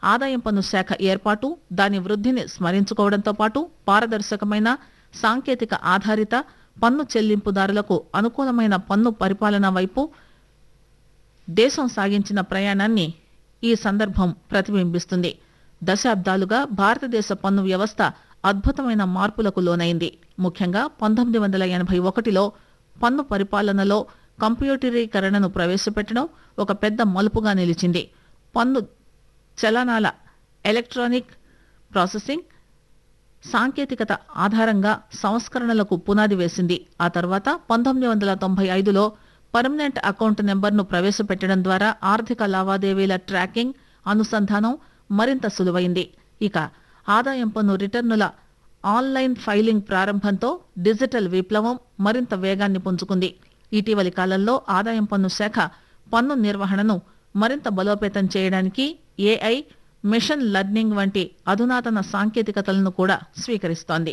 ఆదాయం పన్ను శాఖ ఏర్పాటు దాని వృద్ధిని స్మరించుకోవడంతో పాటు పారదర్శకమైన సాంకేతిక ఆధారిత పన్ను చెల్లింపుదారులకు అనుకూలమైన పన్ను పరిపాలన వైపు దేశం సాగించిన ప్రయాణాన్ని ఈ సందర్భం ప్రతిబింబిస్తుంది దశాబ్దాలుగా భారతదేశ పన్ను వ్యవస్థ అద్భుతమైన మార్పులకు లోనైంది ముఖ్యంగా పంతొమ్మిది వందల ఎనభై ఒకటిలో పన్ను పరిపాలనలో కంప్యూటరీకరణను ప్రవేశపెట్టడం ఒక పెద్ద మలుపుగా నిలిచింది పన్ను చలనాల ఎలక్ట్రానిక్ ప్రాసెసింగ్ సాంకేతికత ఆధారంగా సంస్కరణలకు పునాది వేసింది ఆ తర్వాత పంతొమ్మిది వందల తొంభై ఐదులో పర్మనెంట్ అకౌంట్ నెంబర్ను ప్రవేశపెట్టడం ద్వారా ఆర్థిక లావాదేవీల ట్రాకింగ్ అనుసంధానం మరింత సులువైంది ఇక ఆదాయం పన్ను రిటర్నుల ఆన్లైన్ ఫైలింగ్ ప్రారంభంతో డిజిటల్ విప్లవం మరింత వేగాన్ని పుంజుకుంది ఇటీవలి కాలంలో ఆదాయం పన్ను శాఖ పన్ను నిర్వహణను మరింత బలోపేతం చేయడానికి ఏఐ మిషన్ లెర్నింగ్ వంటి అధునాతన సాంకేతికతలను కూడా స్వీకరిస్తోంది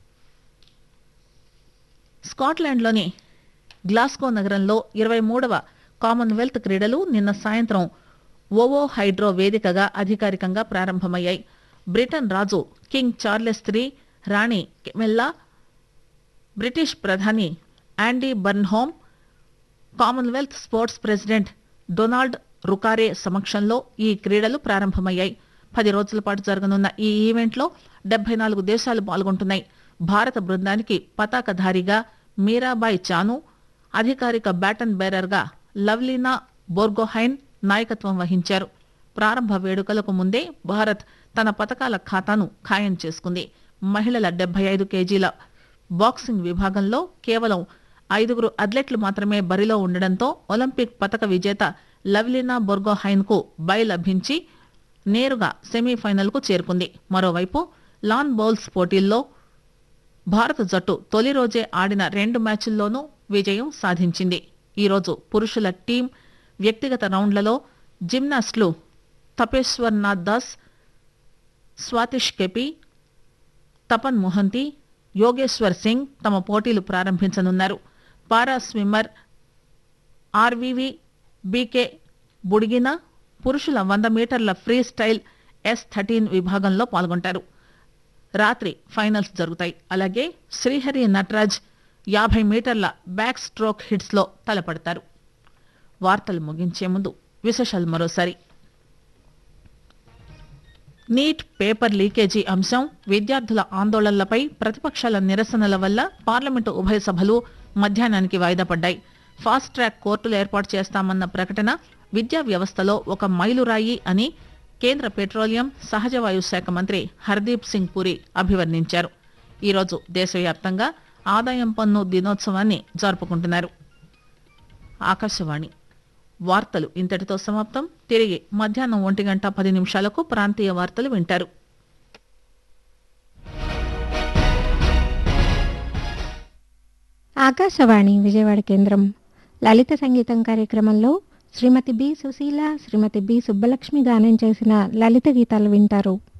స్కాట్లాండ్లోని గ్లాస్గో నగరంలో ఇరవై మూడవ కామన్వెల్త్ క్రీడలు నిన్న సాయంత్రం ఓవో హైడ్రో వేదికగా అధికారికంగా ప్రారంభమయ్యాయి బ్రిటన్ రాజు కింగ్ చార్లెస్ త్రీ రాణి కెమెల్లా బ్రిటిష్ ప్రధాని Andy Burnham Commonwealth sports president Donald Rukare సమక్షంలో ఈ క్రీడలు ప్రారంభమయ్యాయి పది రోజుల పాటు జరగనున్న ఈ ఈవెంట్లో డెబ్బై నాలుగు దేశాలు పాల్గొంటున్నాయి భారత బృందానికి పతాకధారిగా మీరాబాయ్ చాను అధికారిక బ్యాటన్ బేరర్గా లవ్లీనా బోర్గోహైన్ నాయకత్వం వహించారు ప్రారంభ వేడుకలకు ముందే భారత్ తన పతకాల ఖాతాను ఖాయం చేసుకుంది మహిళల డెబ్బై ఐదు కేజీల బాక్సింగ్ విభాగంలో కేవలం ఐదుగురు అథ్లెట్లు మాత్రమే బరిలో ఉండడంతో ఒలింపిక్ పతక విజేత లవ్లీనా బొర్గోహైన్ కు బై లభించి నేరుగా సెమీఫైనల్ కు చేరుకుంది మరోవైపు లాన్ బౌల్స్ పోటీల్లో భారత జట్టు తొలి రోజే ఆడిన రెండు మ్యాచ్ల్లోనూ విజయం సాధించింది ఈరోజు పురుషుల టీం వ్యక్తిగత రౌండ్లలో జిమ్నాస్టులు తపేశ్వర్ నాథ్ దాస్ స్వాతిష్ కెపి తపన్ మొహంతి యోగేశ్వర్ సింగ్ తమ పోటీలు ప్రారంభించనున్నారు పారా స్విమ్మర్ ఆర్వీవి బీకే బుడిగిన పురుషుల వంద మీటర్ల ఫ్రీ స్టైల్ ఎస్ థర్టీన్ విభాగంలో పాల్గొంటారు రాత్రి ఫైనల్స్ జరుగుతాయి అలాగే శ్రీహరి నటరాజ్ యాభై మీటర్ల బ్యాక్ స్ట్రోక్ హిట్స్ లో తలపడతారు వార్తలు ముగించే ముందు విశేషాలు మరోసారి నీట్ పేపర్ లీకేజీ అంశం విద్యార్థుల ఆందోళనలపై ప్రతిపక్షాల నిరసనల వల్ల పార్లమెంటు ఉభయ సభలు మధ్యాహ్నానికి వాయిదా పడ్డాయి ఫాస్ట్ ట్రాక్ కోర్టులు ఏర్పాటు చేస్తామన్న ప్రకటన విద్యా వ్యవస్థలో ఒక మైలురాయి అని కేంద్ర పెట్రోలియం సహజవాయు శాఖ మంత్రి హర్దీప్ సింగ్ పురి అభివర్ణించారు ఈరోజు దేశవ్యాప్తంగా ఆదాయం పన్ను దినోత్సవాన్ని జరుపుకుంటున్నారు ఆకాశవాణి వార్తలు ఇంతటితో సమాప్తం తిరిగి మధ్యాహ్నం ఒంటి గంట పది నిమిషాలకు ప్రాంతీయ వార్తలు వింటారు ఆకాశవాణి విజయవాడ కేంద్రం లలిత సంగీతం కార్యక్రమంలో శ్రీమతి బి సుశీల శ్రీమతి బి సుబ్బలక్ష్మి గానం చేసిన లలిత గీతాలు వింటారు